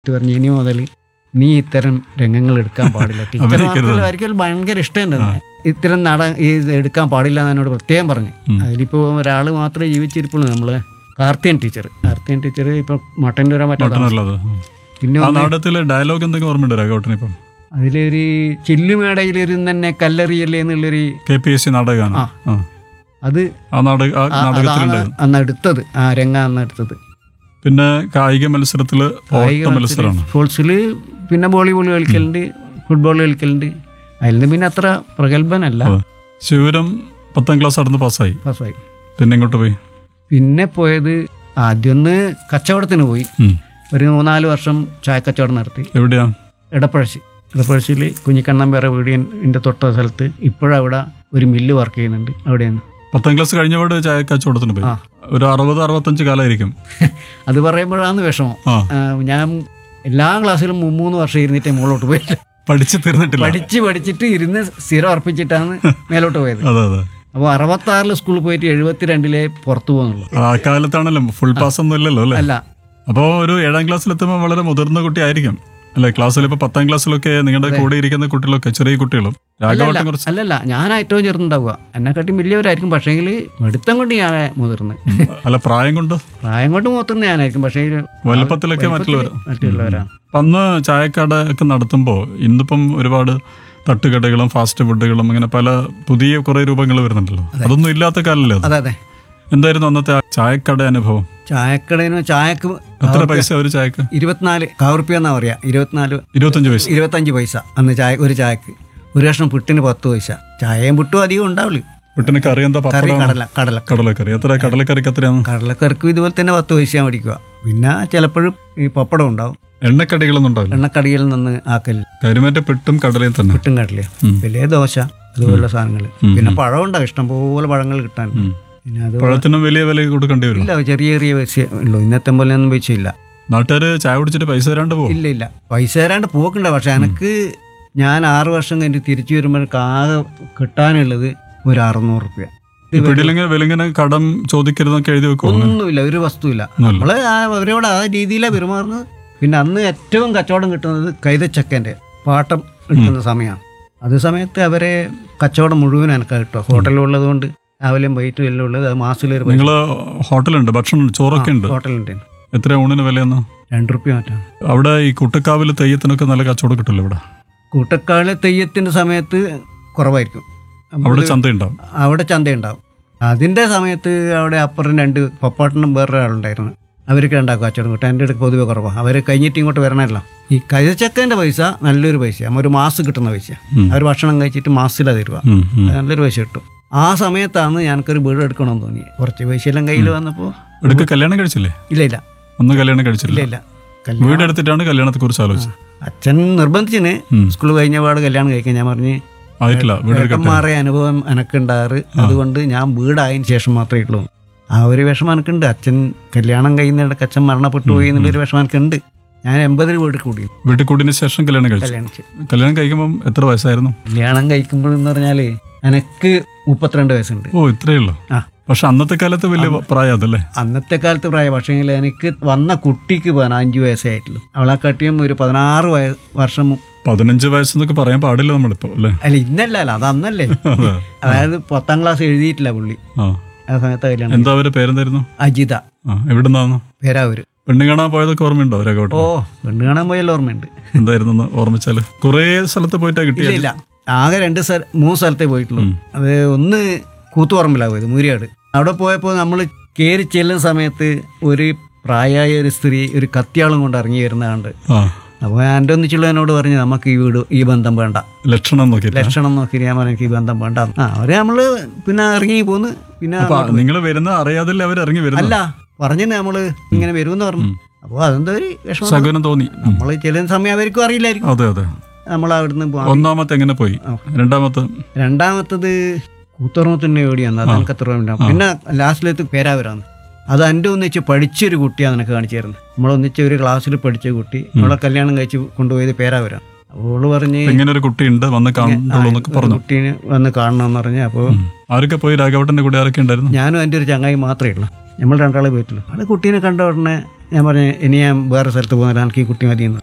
ഇത് പറഞ്ഞു ഇനി മുതൽ നീ ഇത്തരം രംഗങ്ങൾ എടുക്കാൻ പാടില്ല ടീച്ചർ അഭിനയിക്കരുത്. മാത്രമല്ല അവർക്ക് ഭയങ്കര ഇഷ്ടമുണ്ട് ഇത്തരം നട ഈ ഇത് എടുക്കാൻ പാടില്ല എന്ന് എന്നോട് പ്രത്യേകം പറഞ്ഞു ഉം. അതിലിപ്പോൾ ഒരാൾ മാത്രമേ ജീവിച്ചിരിപ്പുള്ളൂ നമ്മള് കാർത്തിയൻ ടീച്ചർ കാർത്തിയൻ ടീച്ചർ ഇപ്പൊ മട്ടൻ്റെ വരാൻ പറ്റാത്ത മട്ടനല്ലത് പിന്നെ ആ ഒന്ന് നാടകത്തിലെ ഡയലോഗ് എന്തെങ്കിലും ഓർമ്മയുണ്ട് രാഘവട്ടൻ ഇപ്പം അതിലൊരു ചില്ലുമേടയിലിരുന്ന് തന്നെ കല്ലെറിയല്ലേ എന്നുള്ളൊരു കെ പി എസ് സി നാടകമാണ് ആ. ആ. അത് ആ നാടക ആ ആ- അതാണ് നാടകത്തിലുണ്ടായിരുന്നു അന്ന് എടുത്തത് ആ രംഗ അന്ന് എടുത്തത് പിന്നെ കായിക മത്സരത്തില് ഓട്ട മത്സരമാണ് സ്പോർട്സിൽ പിന്നെ വോളിബോൾ കളിക്കലുണ്ട് ഫുട്ബോൾ കളിക്കലുണ്ട് അതിൽ നിന്ന് പിന്നെ അത്ര പ്രഗത്ഭനല്ല അതെ. ശിവരം പത്താം ക്ലാസ് നടന്ന് പാസ്സായി പാസ്സായി പിന്നെ ഇങ്ങോട്ട് പോയി പിന്നെ പോയത് ആദ്യം ഒന്ന് കച്ചവടത്തിന് പോയി ഉം. ഒരു മൂന്നാല് വർഷം ചായക്കച്ചവടം നടത്തി എവിടെയാ ഇടപ്പഴശ്ശി ഇടപ്പഴശ്ശിയിൽ കുഞ്ഞിക്കണ്ണമ്പേറ വീടിൻ്റെ തൊട്ട സ്ഥലത്ത് ഇപ്പോഴവിടെ ഒരു മില്ല് വർക്ക് ചെയ്യുന്നുണ്ട് അവിടെയാണ് പത്താം ക്ലാസ് കഴിഞ്ഞപാട് ചായ കച്ചവടത്തിന് പോയി ആ. ഒരു അറുപത് അറുപത്തഞ്ച് കാലമായിരിക്കും അത് പറയുമ്പോഴാണ് വിഷമം ആ ആ, ഞാൻ എല്ലാ ക്ലാസ്സിലും മൂന്ന് വർഷം ഇരുന്നിട്ടേ മുകളിലോട്ട് പോയില്ല പഠിച്ചു തീർന്നിട്ടില്ല പഠിച്ച് പഠിച്ചിട്ട് ഇരുന്ന് സ്ഥിരം അർപ്പിച്ചിട്ടാണ് മേലോട്ട് പോയത് അതെ അതെ അപ്പോൾ അറുപത്താറിൽ സ്കൂളിൽ പോയിട്ട് എഴുപത്തിരണ്ടിലേ പുറത്തു പോകുന്നുള്ളൂ ആ കാലത്താണല്ലോ ഫുൾ പാസ് ഒന്നും ഇല്ലല്ലോ അല്ലേ അല്ല അപ്പോൾ ഒരു ഏഴാം ക്ലാസ്സിലെത്തുമ്പോൾ വളരെ മുതിർന്ന കുട്ടി ആയിരിക്കും അല്ലെ ക്ലാസ്സിൽ ഇപ്പൊ പത്താം ക്ലാസ്സിലൊക്കെ നിങ്ങളുടെ കൂടെ ഇരിക്കുന്ന കുട്ടികളൊക്കെ ചെറിയ കുട്ടികളും രാഘവട്ടം കുറച്ച് അല്ലല്ല ഞാൻ ഏറ്റവും ചെറുതുണ്ടാവുക എന്നെക്കാട്ടി വലിയവരായിരിക്കും പക്ഷേങ്കിൽ എടുത്തം കൊണ്ട് ഞാൻ മുതിർന്ന് അല്ല പ്രായം കൊണ്ട് പ്രായം കൊണ്ട് മുതിർന്ന് ഞാനായിരിക്കും പക്ഷേ വലുപ്പത്തിലൊക്കെ മറ്റുള്ളവർ മറ്റുള്ളവരാണ് അപ്പൊ അന്ന് ചായക്കട ഒക്കെ നടത്തുമ്പോൾ ഇന്നിപ്പം ഒരുപാട് തട്ടുകടകളും ഫാസ്റ്റ് ഫുഡുകളും അങ്ങനെ പല പുതിയ കുറെ രൂപങ്ങൾ വരുന്നുണ്ടല്ലോ അതൊന്നും ഇല്ലാത്ത കാലല്ലേ അത് അതെ അതെ എന്തായിരുന്നു അന്നത്തെ ആ ചായക്കട അനുഭവം ചായക്കടയിന് ചായക്ക് എത്ര പൈസ ഒരു ചായക്ക് ഇരുപത്തിനാല് കാവുറുപ്യ എന്നാ പറയാ ഇരുപത്തിനാല് ഇരുപത്തഞ്ച് പൈസ ഇരുപത്തഞ്ച് പൈസ അന്ന് ചായ ഒരു ചായക്ക് ഒരു കഷ്ണം പുട്ടിന് പത്ത് പൈസ ചായയും പുട്ടും അധികം ഉണ്ടാവില്ല വീട്ടിന് കറി എന്താ കറി പപ്പടം കടല കടല കടലക്കറി എത്ര കടലക്കറിക്ക് എത്രയാണ് കടലക്കറിക്കും ഇതുപോലെ തന്നെ പത്ത് പൈസ മേടിക്കുക പിന്നെ ചിലപ്പോഴും ഈ പപ്പടം ഉണ്ടാവും എണ്ണക്കടികളൊന്നും ഉണ്ടാവില്ല എണ്ണക്കടിയിൽ നിന്ന് ആക്കൽ കരിമേറ്റ പെട്ടും കടലയും തന്നെ പുട്ടും കടല ഉം. വലിയ ദോശ അതുപോലുള്ള സാധനങ്ങൾ പിന്നെ പഴം ഉണ്ടാവും ഇഷ്ടംപോലെ പഴങ്ങൾ കിട്ടാൻ ഉം. പിന്നെ അത് പഴത്തിനും വലിയ വില കൊടുക്കേണ്ടി വരും ഇല്ല ചെറിയ ചെറിയ പൈസ ഉള്ളൂ ഇന്നത്തെ പോലെ ഒന്നും പൈസ ഇല്ല നാട്ടുകാര് ചായ കുടിച്ചിട്ട് പൈസ തരാണ്ട് പോകും ഇല്ല ഇല്ല പൈസ തരാണ്ട് പോക്കണ്ട പക്ഷെ എനിക്ക് ഞാൻ ആറ് വർഷം കഴിഞ്ഞ് തിരിച്ചു വരുമ്പോൾ ആകെ കിട്ടാനുള്ളത് ഒരു അറുന്നൂറ് റുപ്യ ഈ പിടിയിലെങ്കിൽ വിലങ്ങനെ കടം ചോദിക്കരുതെന്നൊക്കെ എഴുതി വെക്കും ഒന്നുമില്ല ഒരു വസ്തുവില്ല നമ്മള് ആ അവരോട് ആ രീതിയിലാണ് പെരുമാറുന്നത് പിന്നെ അന്ന് ഏറ്റവും കച്ചവടം കിട്ടുന്നത് കൈതച്ചക്കൻ്റെ പാട്ടം എടുക്കുന്ന സമയമാണ് അത് സമയത്ത് അവരെ കച്ചവടം മുഴുവൻ എനിക്ക് കിട്ടുക ഹോട്ടലുള്ളത് കൊണ്ട് രാവിലെയും വൈകിട്ടും എല്ലാം ഉള്ളത് അത് മാസത്തിലൊരു പൈസ നിങ്ങള് ഹോട്ടലുണ്ട് ഭക്ഷണം ചോറൊക്കെ ഉണ്ട് ഹോട്ടലുണ്ട് എത്ര ഊണിന് വിലയെന്ന് രണ്ട് റുപ്യ മാറ്റാണ് അവിടെ ഈ കുട്ടക്കാവിൽ തെയ്യത്തിനൊക്കെ നല്ല കച്ചവടം കിട്ടില്ല ഇവിടെ കൂട്ടക്കാളെ തെയ്യത്തിൻ്റെ സമയത്ത് കുറവായിരിക്കും അവിടെ ചന്തയുണ്ടാവും അവിടെ ചന്തയുണ്ടാവും അതിൻ്റെ സമയത്ത് അവിടെ അപ്പുറം രണ്ട് പപ്പാട്ടനും വേറൊരാളുണ്ടായിരുന്നു അവർക്ക് രണ്ടാക്കും കച്ചവടം കിട്ടും എൻ്റെ അടുത്ത് പൊതുവെ കുറവാണ് അവർ കഴിഞ്ഞിട്ട് ഇങ്ങോട്ട് വരണമല്ലോ ഈ കൈതച്ചക്കൻ്റെ പൈസ നല്ലൊരു പൈസ ഒരു മാസം കിട്ടുന്ന പൈസ ഉം. അവർ ഭക്ഷണം കഴിച്ചിട്ട് മാസത്തിലാണ് തരുക ഉം, ഉം. അത് നല്ലൊരു പൈസ കിട്ടും ആ സമയത്താണ് ഞങ്ങൾക്കൊരു വീട് എടുക്കണമെന്ന് തോന്നി കുറച്ച് പൈസ എല്ലാം കയ്യിൽ വന്നപ്പോൾ എടുക്ക കല്യാണം കഴിച്ചില്ലേ ഇല്ല ഇല്ല അന്ന് കല്യാണം ഇല്ല കഴിച്ചില്ല ഇല്ല കല്യാണം വീടെടുത്തിട്ടാണ് കല്യാണത്തെ കുറിച്ച് ആലോചിച്ചത് അച്ഛൻ നിർബന്ധിച്ചിന് ഉം. സ്കൂൾ കഴിഞ്ഞ പാട് കല്യാണം കഴിക്കാൻ ഞാൻ പറഞ്ഞ് ആയിട്ടില്ല വീടെടുക്കട്ടെ ഏട്ടന്മാരെ അനുഭവം എനക്കുണ്ടാറ് അതുകൊണ്ട് ഞാൻ വീടായതിനു ശേഷം മാത്രമേ ഉള്ളൂ ആ ഒരു വിഷമം എനിക്കുണ്ട് അച്ഛൻ കല്യാണം കഴിയുന്നിടക്ക് അച്ഛൻ മരണപ്പെട്ടു പോയി എന്നുള്ളൊരു വിഷമം എനിക്കുണ്ട് ഞാൻ എൺപതിൽ വീട്ടിൽ കൂടി വീട്ടിൽ കൂടിന് ശേഷം കല്യാണം കഴിച്ചു കല്യാണം ചെയ്തു. കല്യാണം കഴിക്കുമ്പോൾ എത്ര വയസ്സായിരുന്നു കല്യാണം കഴിക്കുമ്പോൾ എന്ന് പറഞ്ഞാല് എനിക്ക് മുപ്പത്തിരണ്ട് വയസ്സുണ്ട് ഓ ഇത്രയേ ഉള്ളൂ ആ പക്ഷെ അന്നത്തെ കാലത്ത് വലിയ പ്രായം അതല്ലേ അന്നത്തെ കാലത്ത് പ്രായം പക്ഷേ എനിക്ക് വന്ന കുട്ടിക്ക് പതിനഞ്ച് വയസ്സേ ആയിട്ടുള്ളൂ അവളെ കാട്ടിയും ഒരു പതിനാറ് വയ വർഷം മു- പതിനഞ്ച് വയസ്സെന്നൊക്കെ പറയാൻ പാടില്ല നമ്മളിപ്പോ അല്ലേ അല്ല ഇന്നല്ല അല്ല അത് അന്നല്ലേ അതെ അതായത് പത്താം ക്ലാസ് എഴുതിയിട്ടില്ല പുള്ളി ആ ആ സമയത്ത് കല്യാണം എന്താ അവര് പേരെന്തായിരുന്നു അജിത ആ എവിടുന്നാന്ന് പേരാവൂര് പെണ്ണ് കാണാൻ പോയതൊക്കെ ഓർമ്മയുണ്ടോ രഘോട്ട് ഓ പെണ്ണ് കാണാൻ പോയല്ലോ ഓർമ്മയുണ്ട് എന്തായിരുന്നു എന്ന് ഓർമ്മിച്ചാല് കുറേ സ്ഥലത്ത് പോയിട്ടാ ഇല്ല കിട്ടിയത് ഇല്ല ആകെ രണ്ട് സ്ഥല മൂന്ന് സ്ഥലത്തേ പോയിട്ടുള്ളൂ അത് ഒന്ന് കൂത്തുപറമ്പിലാണ് പോയത് മൂരിയാട് അവിടെ പോയപ്പോൾ നമ്മൾ കയറി ചെല്ലുന്ന സമയത്ത് ഒരു പ്രായമായ ഒരു സ്ത്രീ ഒരു കത്തിയാളും കൊണ്ട് ഇറങ്ങി വരുന്ന കണ്ട് ആ അപ്പോൾ എൻ്റെ ഒന്നിച്ചുള്ള എന്നോട് പറഞ്ഞു നമുക്ക് ഈ വീട് ഈ ബന്ധം വേണ്ട ലക്ഷണം നോക്കിയില്ല ലക്ഷണം നോക്കി ഞാൻ പറഞ്ഞു എനിക്ക് ഈ ബന്ധം വേണ്ട ആ അവരെ നമ്മൾ പിന്നെ ഇറങ്ങി പോന്ന് പിന്നെ അപ്പൊ നിങ്ങൾ വരുന്ന അറിയാതില്ല അവർ ഇറങ്ങി വരുന്ന അല്ല പറഞ്ഞു നമ്മൾ ഇങ്ങനെ വരുമെന്ന് പറഞ്ഞു അപ്പോൾ അതെന്തോ ഒരു വിഷമം ശകുനം തോന്നി ഉം. നമ്മൾ ചെല്ലുന്ന സമയം അവർക്കും അറിയില്ലായിരിക്കും അതെ അതെ നമ്മൾ അവിടുന്ന് പോ- ഒന്നാമത്തെ എങ്ങനെ പോയി രണ്ടാമത്തെ രണ്ടാമത്തത് കൂത്തുറമത്തിൻ്റെ ഓടിയാണ് അത് എനിക്ക് അത്ര ഓർമ്മയില്ല. പിന്നെ ലാസ്റ്റിലെത്ത് പേരാവരാണ് അത് എൻ്റെ ഒന്നിച്ച് പഠിച്ചൊരു കുട്ടിയാണ് എനിക്ക് കാണിച്ചു തരുന്നത് നമ്മളൊന്നിച്ച് ഒരു ക്ലാസ്സിൽ പഠിച്ച കുട്ടി നമ്മളെ കല്യാണം കഴിച്ച് കൊണ്ടുപോയത് പേരാവരാണ് അവള് പറഞ്ഞ് ഇങ്ങനെ ഒരു കുട്ടിയുണ്ട് വന്ന് കാണുള്ളൂ എന്നൊക്കെ പറഞ്ഞു കുട്ടീനെ വന്ന് കാണണമെന്ന് പറഞ്ഞ് അപ്പോൾ ആരൊക്കെ പോയി രാഘവട്ടന്റെ കൂടെ ആരൊക്കെ ഉണ്ടായിരുന്നു ഞാനും എൻ്റെ ഒരു ചങ്ങായി മാത്രമേ ഉള്ളൂ നമ്മൾ രണ്ടാളെ പോയിട്ടുള്ളൂ അത് കുട്ടീനെ കണ്ട ഉടനെ ഞാൻ പറഞ്ഞു ഇനി ഞാൻ വേറെ സ്ഥലത്ത് പോകുന്നില്ല എനിക്ക് ഈ കുട്ടി മതിയെന്ന്